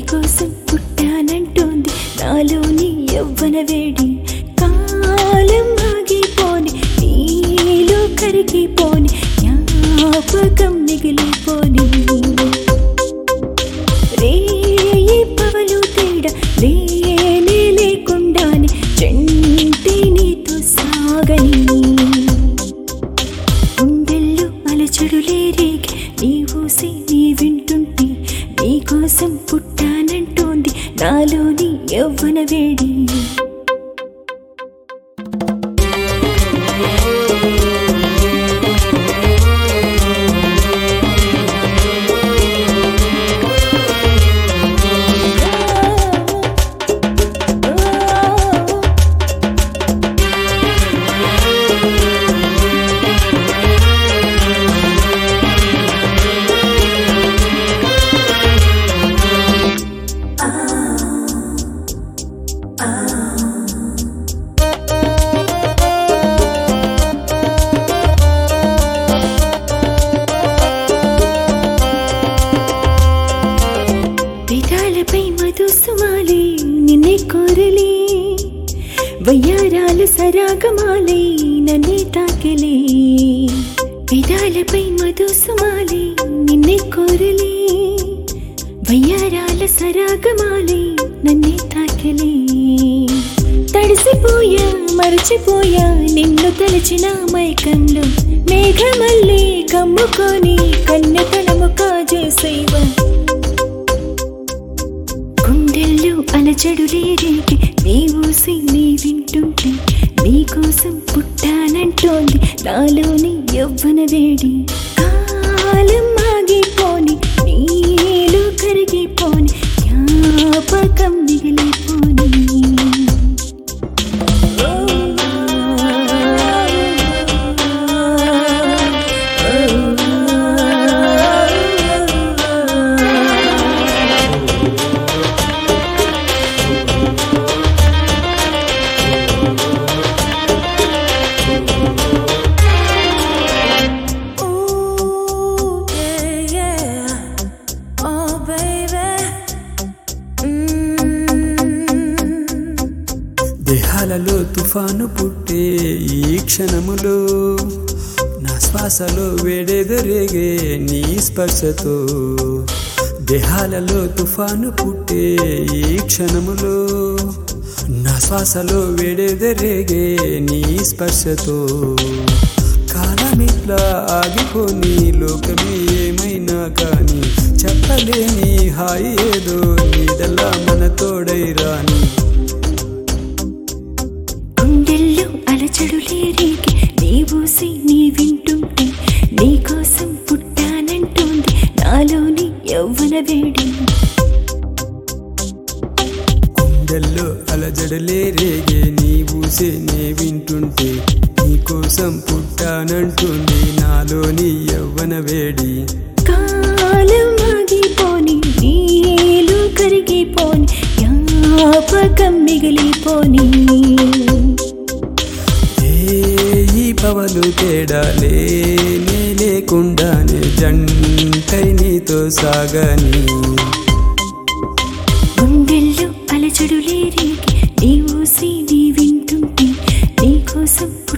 నీకోసం పుట్టానంటోంది నాలోని యవ్వన వేడి కాలం ఆగిపోని నీలో కరిగిపోని జ్ఞాపకం మిగిలిపోని రేయి పవలు తేడా లేనే లేకుండానే చెంటి నీతో సాగని గుండెల్లో అలచడులే రేగి నీ ఊసి నీ వింటుంటే నీకోసం పుట్టానంటోంది నాలోని యవ్వన వేడి పెదాలపై మధుసుమాలి నిన్నే కోరలే వయ్యారాలు సరాగమాలి నన్నే తాకిలే పెదాలపై మధుసుమాలి నిన్నే కోరలే వయ్యారాల సరాగమాలి నన్నే తాకిలే తడిసిపోయా మరచిపోయా నిన్ను తలచిన మైకంలో మేఘమల్లి కమ్ముకొని కన్నె తలము కాజేసేవా గుండెల్లో అలజడులే రేగి నీ ఊసి నీ వింటుంటే నీకోసం పుట్టానంటోంది నాలోని యవ్వన వేడి కాలం ఆగిపోని నీలో కరిగిపోని జ్ఞాపకం మిగిలిపోని Ooh, yeah, yeah. Oh, baby. దేహాలలో తుఫాను పుట్టే ఈ క్షణములో నా శ్వాసలో వేడెదరేగే నీ స్పర్శతో దేహాలలో తుఫాను పుట్టే ఈ క్షణములో నా శ్వాసలో వేడెదరేగే నీ స్పర్శతో కాలమిట్లా ఆగిపోని లోకమే ఏమైనా కానీ చెప్పలేని హాయి ఏదో నీదల్లా మన తోడై రాని గుండెల్లో అలచడులే రేగి నీ ఊసి నీ వింటుంటే నీకోసం పుట్టానంటోంది నాలోని యవ్వన వేడి గుండెల్లో అలజడలే రేగే నీ ఊసే నే వింటుంటే నీకోసం పుట్టానంటుంది నాలోని యవ్వన వేడి కాలం ఆగిపోని నీలో కరిగిపోని జ్ఞాపకం మిగిలిపోని ఏ ఈ పవలు తేడాలే నే లేకుండానే జంటై నీతో సాగని గుండెల్లో అలచడులే రేగి నీ ఊసి నీ వింటుంటే నీకోసం